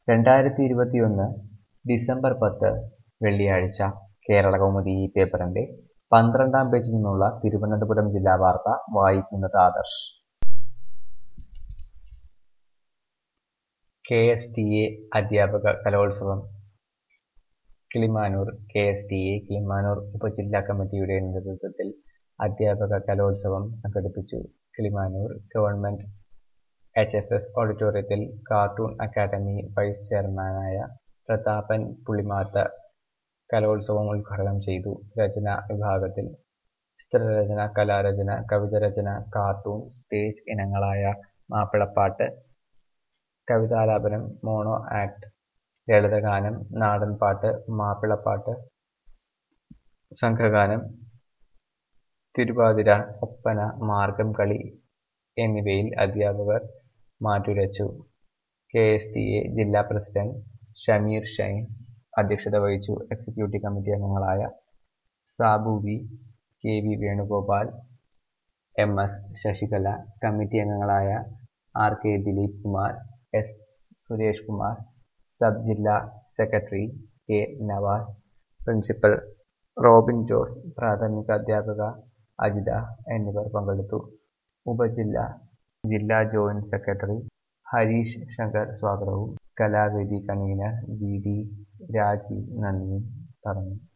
രണ്ടായിരത്തി ഇരുപത്തിയൊന്ന് ഡിസംബർ പത്ത് വെള്ളിയാഴ്ച കേരളകൗമുദി ഈ പേപ്പറിന്റെ പന്ത്രണ്ടാം പേജിൽ നിന്നുള്ള തിരുവനന്തപുരം ജില്ലാ വാർത്ത വായിക്കുന്നത് Adarsh K S T A അധ്യാപക കലോത്സവം Kilimanoor K S T A Kilimanoor ഉപജില്ലാ കമ്മിറ്റിയുടെ നേതൃത്വത്തിൽ അധ്യാപക കലോത്സവം സംഘടിപ്പിച്ചു Kilimanoor government H S S ഓഡിറ്റോറിയത്തിൽ കാർട്ടൂൺ അക്കാദമി വൈസ് ചെയർമാനായ പ്രതാപൻ പുളിമാത്ത് കലോത്സവം ഉദ്ഘാടനം ചെയ്തു രചനാ വിഭാഗത്തിൽ ചിത്രരചന കലാരചന കവിതാരചന കാർട്ടൂൺ സ്റ്റേജ് ഇനങ്ങളായ മാപ്പിളപ്പാട്ട് കവിതാലാപനം മോണോ ആക്ട് ലളിതഗാനം നാടൻപാട്ട് മാപ്പിളപ്പാട്ട് സംഘഗാനം തിരുവാതിര ഒപ്പന മാർഗം കളി എന്നിവയിൽ അധ്യാപകർ മാറ്റുരച്ചു കെ എസ് ടി എ ജില്ലാ പ്രസിഡന്റ് ഷമീർ ഷൈൻ അധ്യക്ഷത വഹിച്ചു എക്സിക്യൂട്ടീവ് കമ്മിറ്റി അംഗങ്ങളായ Sabu V K V Venugopal M S Sasikala committee അംഗങ്ങളായ R K Dileep Kumar S Suresh Kumar sub ജില്ലാ secretary K Navas principal Robin Jose പ്രാഥമിക അധ്യാപക അജിത എന്നിവർ പങ്കെടുത്തു ഉപജില്ല ജില്ലാ ജോയിന്റ് സെക്രട്ടറി ഹരീഷ് ശങ്കർ സ്വാഗതവും കലാവേദി കൺവീനർ വി ഡി രാജീവ് നന്ദിയും പറഞ്ഞു